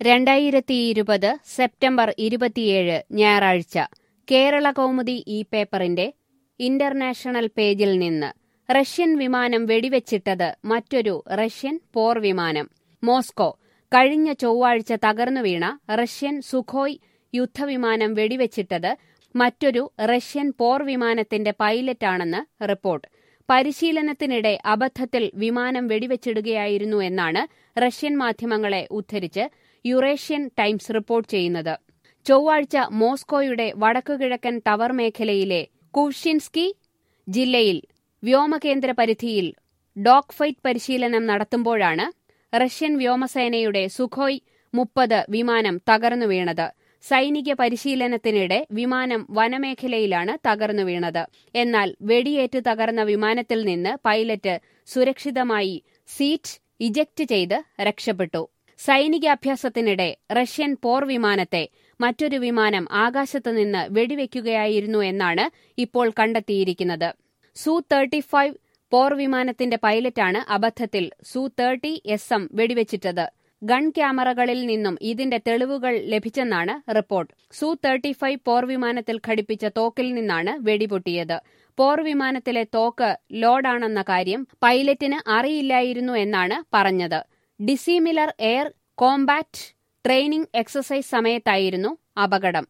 രണ്ടായിരത്തി ഇരുപത് സെപ്റ്റംബർ ഇരുപത്തിയേഴ് ഞായറാഴ്ച കേരള കൗമുദി ഈ പേപ്പറിന്റെ ഇന്റർനാഷണൽ പേജിൽ നിന്ന് റഷ്യൻ വിമാനം വെടിവെച്ചിട്ടത് മറ്റൊരു റഷ്യൻ പോർ വിമാനം മോസ്കോ കഴിഞ്ഞ ചൊവ്വാഴ്ച തകർന്നു വീണ റഷ്യൻ സുഖോയ് യുദ്ധവിമാനം വെടിവെച്ചിട്ടത് മറ്റൊരു റഷ്യൻ പോർ വിമാനത്തിന്റെ പൈലറ്റാണെന്ന് റിപ്പോർട്ട് പരിശീലനത്തിനിടെ അബദ്ധത്തിൽ വിമാനം വെടിവെച്ചിടുകയായിരുന്നു എന്നാണ് റഷ്യൻ മാധ്യമങ്ങളെ ഉദ്ധരിച്ച് യുറേഷ്യൻ ടൈംസ് റിപ്പോർട്ട് ചെയ്യുന്നത് ചൊവ്വാഴ്ച മോസ്കോയുടെ വടക്കുകിഴക്കൻ ടവർ മേഖലയിലെ കുവ്ഷിൻസ്കി ജില്ലയിൽ വ്യോമകേന്ദ്ര പരിധിയിൽ ഡോഗ് ഫൈറ്റ് പരിശീലനം നടത്തുമ്പോഴാണ് റഷ്യൻ വ്യോമസേനയുടെ സുഖോയ് മുപ്പത് വിമാനം തകർന്നു വീണത് സൈനിക പരിശീലനത്തിനിടെ വിമാനം വനമേഖലയിലാണ് തകർന്നു വീണത് എന്നാൽ വെടിയേറ്റ് തകർന്ന വിമാനത്തിൽ നിന്ന് പൈലറ്റ് സുരക്ഷിതമായി സീറ്റ് ഇജക്ട് ചെയ്ത് രക്ഷപ്പെട്ടു സൈനികാഭ്യാസത്തിനിടെ റഷ്യൻ പോർ വിമാനത്തെ മറ്റൊരു വിമാനം ആകാശത്തുനിന്ന് വെടിവെക്കുകയായിരുന്നു എന്നാണ് ഇപ്പോൾ കണ്ടെത്തിയിരിക്കുന്നത് സു തേർട്ടി ഫൈവ് പോർ വിമാനത്തിന്റെ പൈലറ്റാണ് അബദ്ധത്തിൽ സു തേർട്ടി എസ് എം വെടിവെച്ചിട്ടത് ഗൺ ക്യാമറകളിൽ നിന്നും ഇതിന്റെ തെളിവുകൾ ലഭിച്ചെന്നാണ് റിപ്പോർട്ട് സു തേർട്ടി ഫൈവ് പോർ വിമാനത്തിൽ ഘടിപ്പിച്ച തോക്കിൽ നിന്നാണ് വെടിപൊട്ടിയത് പോർ വിമാനത്തിലെ തോക്ക് ലോഡാണെന്ന കാര്യം പൈലറ്റിന് അറിയില്ലായിരുന്നു എന്നാണ് പറഞ്ഞത് dissimilar air combat training exercise സമയത്തായിരുന്നു അപകടം